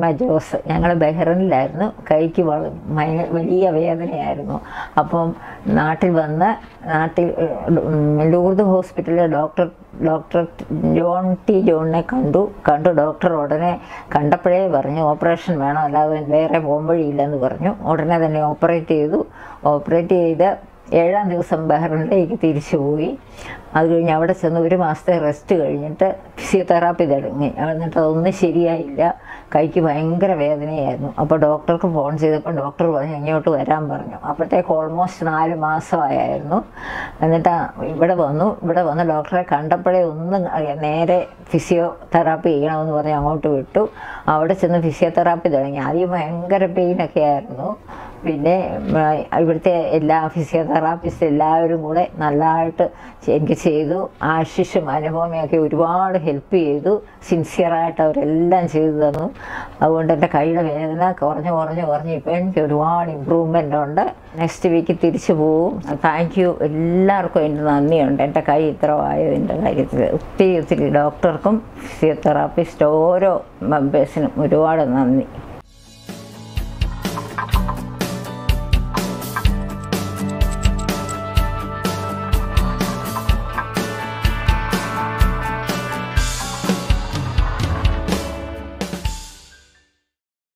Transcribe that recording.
ഫാത്തിമ ജോസ് ഞങ്ങൾ ബഹ്റിനിലായിരുന്നു കൈക്ക് വള- ഭയ- വലിയ വേദനയായിരുന്നു അപ്പം നാട്ടിൽ വന്ന് നാട്ടിൽ ഉം, ലൂർദ് ഹോസ്പിറ്റലിലെ ഡോക്ടർ ഡോക്ടർ ജോൺ ടി ജോണിനെ കണ്ടു കണ്ടു ഡോക്ടർ ഉടനെ കണ്ടപ്പോഴേ പറഞ്ഞു ഓപ്പറേഷൻ വേണം അല്ലാതെ വേറെ പോകുമ്പോഴില്ലെന്ന് പറഞ്ഞു ഉടനെ തന്നെ ഓപ്പറേറ്റ് ചെയ്തു ഓപ്പറേറ്റ് ചെയ്ത് ഏഴാം ദിവസം ബഹ്റിനിലേക്ക് തിരിച്ചു പോയി അത് കഴിഞ്ഞ് അവിടെ ചെന്ന് ഒരു മാസത്തെ റെസ്റ്റ് കഴിഞ്ഞിട്ട് ഫിസിയോതെറാപ്പി തുടങ്ങി എന്നിട്ട് അതൊന്നും ശരിയായില്ല കൈക്ക് ഭയങ്കര വേദനയായിരുന്നു അപ്പോൾ ഡോക്ടർക്ക് ഫോൺ ചെയ്തപ്പോൾ ഡോക്ടർ പറഞ്ഞു ഇങ്ങോട്ട് വരാൻ പറഞ്ഞു അപ്പോഴത്തേക്ക് ഓൾമോസ്റ്റ് നാല് മാസമായിരുന്നു എന്നിട്ട് ഇവിടെ വന്നു ഇവിടെ വന്ന് ഡോക്ടറെ കണ്ടപ്പോഴേ ഒന്നും അറിയാം നേരെ ഫിസിയോതെറാപ്പി ചെയ്യണമെന്ന് പറഞ്ഞ് അങ്ങോട്ട് വിട്ടു അവിടെ ചെന്ന് ഫിസിയോതെറാപ്പി തുടങ്ങി ആദ്യം ഭയങ്കര പെയിനൊക്കെ ആയിരുന്നു പിന്നെ ഉം, ഇവിടുത്തെ എല്ലാ ഫിസിയോതെറാപ്പിസ്റ്റ് എല്ലാവരും കൂടെ നല്ലതായിട്ട് എനിക്ക് ചെയ്തു ആശിഷും അനുപമയൊക്കെ ഒരുപാട് ഹെൽപ്പ് ചെയ്തു സിൻസിയറായിട്ട് അവരെല്ലാം ചെയ്തു തന്നു അതുകൊണ്ട് എൻ്റെ കൈയുടെ വേദന കുറഞ്ഞ് കുറഞ്ഞ് കുറഞ്ഞ് ഇപ്പം എനിക്ക് ഒരുപാട് ഇമ്പ്രൂവ്മെൻ്റ് ഉണ്ട് നെക്സ്റ്റ് വീക്ക് തിരിച്ചു പോവും താങ്ക് യു എല്ലാവർക്കും എൻ്റെ നന്ദിയുണ്ട് എൻ്റെ കൈ ഇത്ര ആയതിൻ്റെ കാര്യത്തിൽ ഒത്തിരി ഒത്തിരി ഡോക്ടർക്കും ഫിസിയോതെറാപ്പിസ്റ്റ് ഓരോ മെമ്പേഴ്സിനും ഒരുപാട് നന്ദി